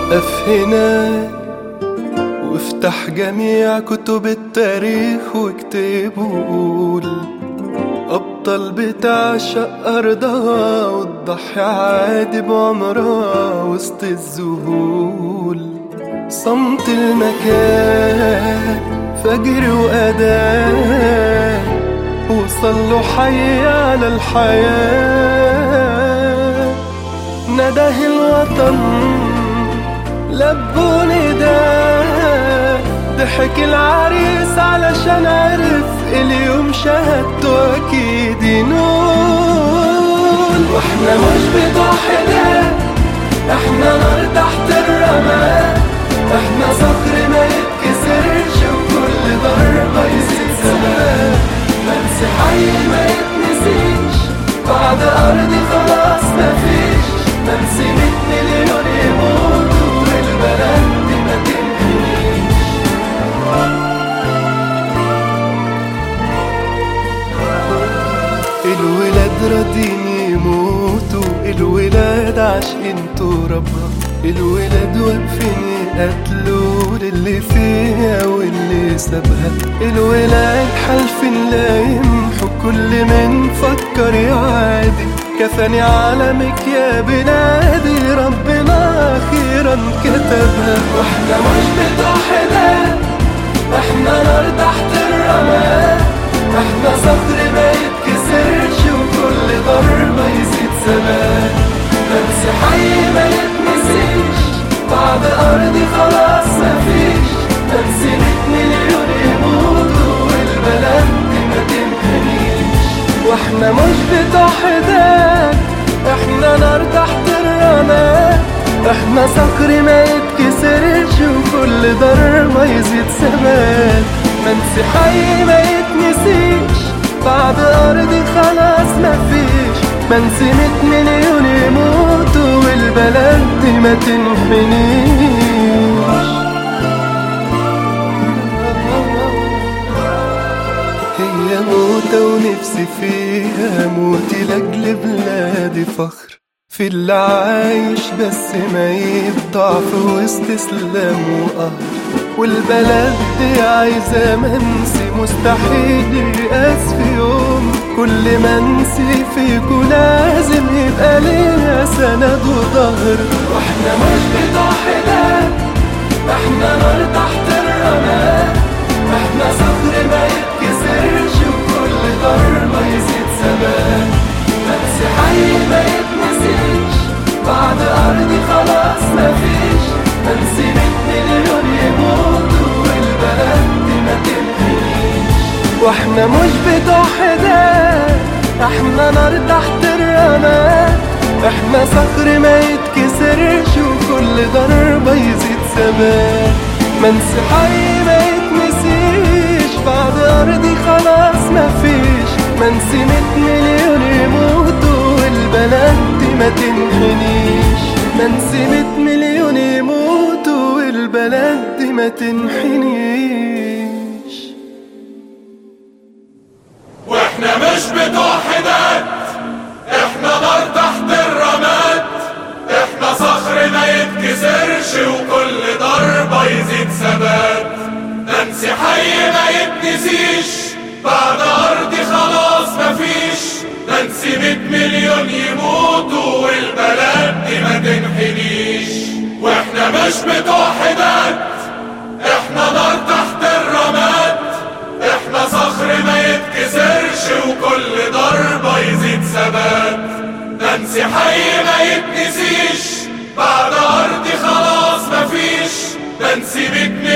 وقف هنا وافتح جميع كتب التاريخ واكتب وقول أبطال بتعشق أرضها وتضحي عادي بعمرها وسط الذهول صمت المكان فجر وأذان وصلوا حي على الحياة نده الوطن لبوا نداء ضحك العريس علشان عرف اليوم شهادته أكيد ينول واحنا مش بتوع حداد احنا نار تحت الرماد احنا صخر ما يتكسرش وكل ضربة يزيد زمان منسي حي ما يتنسيش بعد أرضي خلاص مفيش منسي مية مليون يموتوا والبلد دي ما تنحنيش الولاد راضين يموتوا الولاد عاشقين ترابها الولاد واقفين يقتلوا للي فيها واللي سابها الولاد حالفين لا يمحوا كل من فكر يعادي كفاني عالمك يا بلادي ربنا اخيرا كتبها واحنا مش بتوع حداد احنا نار تحت الرماد احنا صخر ما يتكسرش وكل ضربة يزيد زمان نفسي حي ما يتنسيش بعد أرضي خلاص مفيش نفسي مية مليون يموتوا والبلد دي ما تنحنيش واحنا مش بتوع حداد احنا نار تحت الرماد احنا صخر ما يتكسرش وكل ضربة يزيد ثبات منسي حي ما يتنسيش بعد أرضي خلاص مفيش منسي مية مليون يموتوا والبلد دي ما تنحنيش هي موتة ونفسي فيها موتي لأجل بلادي فخر في اللي عايش بس ما يبضع في وسط اسلام وقهر والبلد دي عايزة منسي مستحيل يقاس في يوم كل منسي فيكو لازم يبقى ليها سند وظهر واحنا مش بتوع حداد احنا نار تحت الرماد احنا صخر ما يتكسرش وكل ضربة يزيد ثبات نفسي حي ما يتنسيش بعد أرضي خلاص مفيش منسي مية مليون يموتوا والبلد دي ما تنحنيش واحنا مش بتوع حداد احنا نار تحت الرماد احنا صخر ما يتكسرش وكل ضربة يزيد ثبات منسي حي ما يتنسيش بعد أرضي خلاص مفيش منسي مية مليون يموتوا والبلد دي ما تنحنيش منسي مية مليون يموتوا والبلد دي ما تنحنيش واحنا مش بتوع حداد احنا نار تحت الرماد احنا صخر ما يتكسرش وكل ضربة يزيد ثبات ننسي حي ما يتنسيش بعد ارضي خلاص مفيش ننسي مية مليون يموتوا والبلد دي ما تنحنيش واحنا مش بتوع حداد احنا نار تحت الرماد احنا صخر ما يتكسرش وكل ضربة يزيد ثبات ننسي حي ما يتنسيش بعد أرضي خلاص مفيش ننسي مية